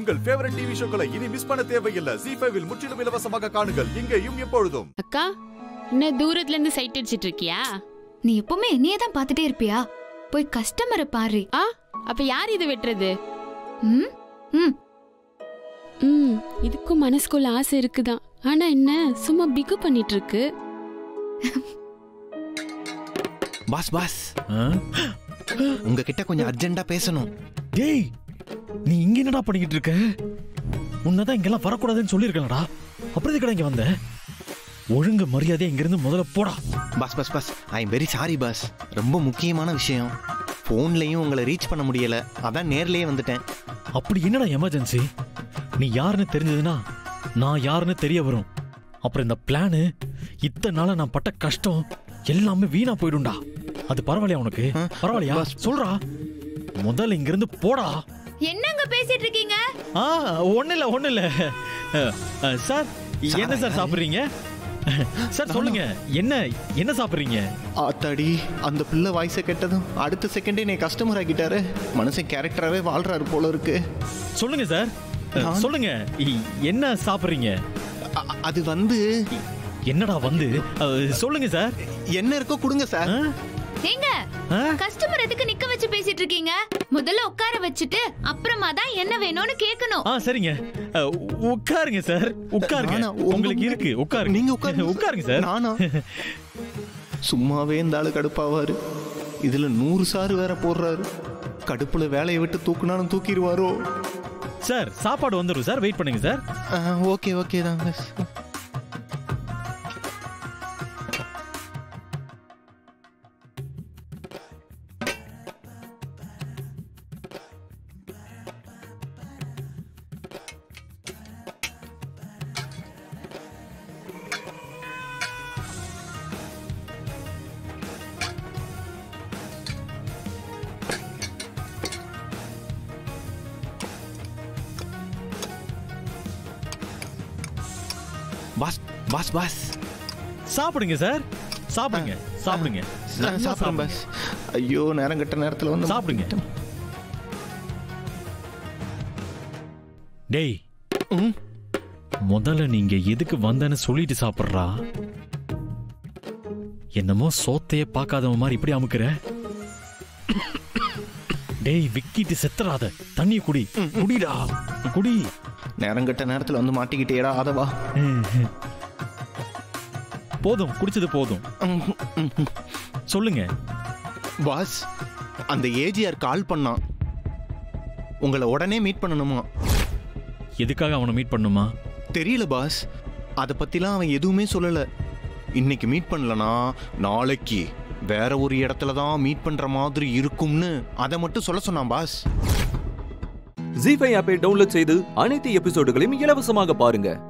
உங்கள் favourite TV ஷோக்களை இனி miss பண்ண தேவையில்லை ஜி ஃபைவில் முற்றிலும் இலவசமாக காணுங்கள் இங்கேயும் எப்பொழுதும் அக்கா என்ன தூரத்துல இருந்து சைட் அடிச்சிட்டு இருக்கியா நீ எப்பவுமே என்னையே தான் பார்த்துட்டே இருப்பியா போய் கஸ்டமரை பாரு ஆ அப்ப யார் இது வெட்டுறது ம் ம் ம் இதுக்கும் மனசுக்குள்ள ஆசை இருக்குதான் ஆனா என்ன சும்மா பிகு பண்ணிட்டு இருக்கு பாஸ் பாஸ் உங்ககிட்ட கொஞ்சம் அர்ஜென்ட்டா பேசணும் டேய் நீ இங்க என்னடா பண்ணிக்கிட்டு இருக்க உன்னதான் இங்கெல்லாம் வரக்கூடாதுன்னு சொல்லியிருக்கலடா அப்புறம் எதுக்குடா இங்க வந்த ஒழுங்கு மரியாதை இங்கிருந்து முதல்ல போடா boss boss boss I am very sorry boss ரொம்ப முக்கியமான விஷயம் ஃபோன்லையும் உங்களை ரீச் பண்ண முடியல அதான் நேர்லயே வந்துட்டேன் அப்படி என்னடா எமர்ஜென்சி நீ யாருன்னு தெரிஞ்சதுன்னா நான் யாருன்னு தெரிய வரும் அப்புறம் இந்த பிளானு இத்தனை நாளா நான் பட்ட கஷ்டம் எல்லாமே வீணா போயிடும்டா அது பரவாயில்லையா உனக்கு ஆ, பரவாயில்லையா பாஸ். சொல்றா முதல்ல இங்கிருந்து போடா என்னங்க பேசிட்டு இருக்கீங்க ஆ ஒண்ணு இல்ல ஒண்ணு இல்ல அஹ், அஹ், சார் என்ன சார் சாப்பிடுறீங்க சார் சொல்லுங்க என்ன என்ன சாப்பிடுறீங்க ஆத்தாடி அந்த பிள்ளை வாய்ஸை கேட்டதும் அடுத்த செகண்டே நீ கஸ்டமர் ஆக்கிட்டாரு மனுஷன் கேரக்டராகவே வாழ்றாரு போல இருக்கு சொல்லுங்க சார் அஹ், நான்- சொல்லுங்க இ- என்ன சாப்பிடுறீங்க அ- அது வந்து என்னடா வந்து அஹ், சொல்லுங்க சார் என்ன இருக்கோ கொடுங்க சார் ஆ? ஏங்க ஆ? கஸ்டமர் எதுக்கு நிக்க வச்சு பேசிட்டு இருக்கீங்க முதல்ல உட்கார வச்சுட்டு அப்புறமா தான் என்ன வேணும்னு கேட்கணும் ஆ சரிங்க அஹ், உட்காருங்க சார் உட்காருங்க நானா? உங்க உங்களுக்கு முன்னாடி- இருக்கு உட்காருங்க நீங்க உட்காருங்க உட்காருங்க சார் நானா சும்மாவே இந்த ஆளு கடுப்பாவாரு இதுல நூறு சாறு வேற போடுறாரு கடுப்புல வேலையை விட்டு தூக்குனாலும் தூக்கிடுவாரோ சார் சாப்பாடு வந்துடும் சார் வெயிட் பண்ணுங்க சார் ஓகே ஓகே தான் மிஸ் பாஸ் பாஸ் பாஸ் சாப்பிடுங்க சார் சாப்பிடுங்க சாப்பிடுங்க நல்லா சாப்பிடுறேன் பாஸ் ஐயோ நேரம் கட்ட நேரத்துல வந்து சாப்பிடுங்க டேய் ம். முதல்ல நீங்க எதுக்கு வந்தேன்னு சொல்லிட்டு சாப்பிடுறா என்னமோ சோத்தையே பார்க்காதவன் மாதிரி இப்படி அமுக்குற டேய் விக்கிட்டு செத்துறாத தண்ணி குடி குடிடா குடி நேரம் கட்ட நேரத்துல வந்து மாட்டிக்கிட்டேடா ஆதவா போதும் குடிச்சது போதும் சொல்லுங்க பாஸ் அந்த ஏஜிஆர் கால் பண்ணான் உங்களை உடனே மீட் பண்ணணுமா எதுக்காக அவனை மீட் பண்ணுமா தெரியல பாஸ் அதை பத்திலாம் அவன் எதுவுமே சொல்லல இன்னைக்கு மீட் பண்ணலனா நாளைக்கு வேற ஒரு இடத்துல தான் மீட் பண்ற மாதிரி இருக்கும்னு அதை மட்டும் சொல்ல சொன்னான் பாஸ் ஜி ஃபைவ் ஆப்பை டவுன்லோட் செய்து அனைத்து எபிசோடுகளையும் இலவசமாக பாருங்க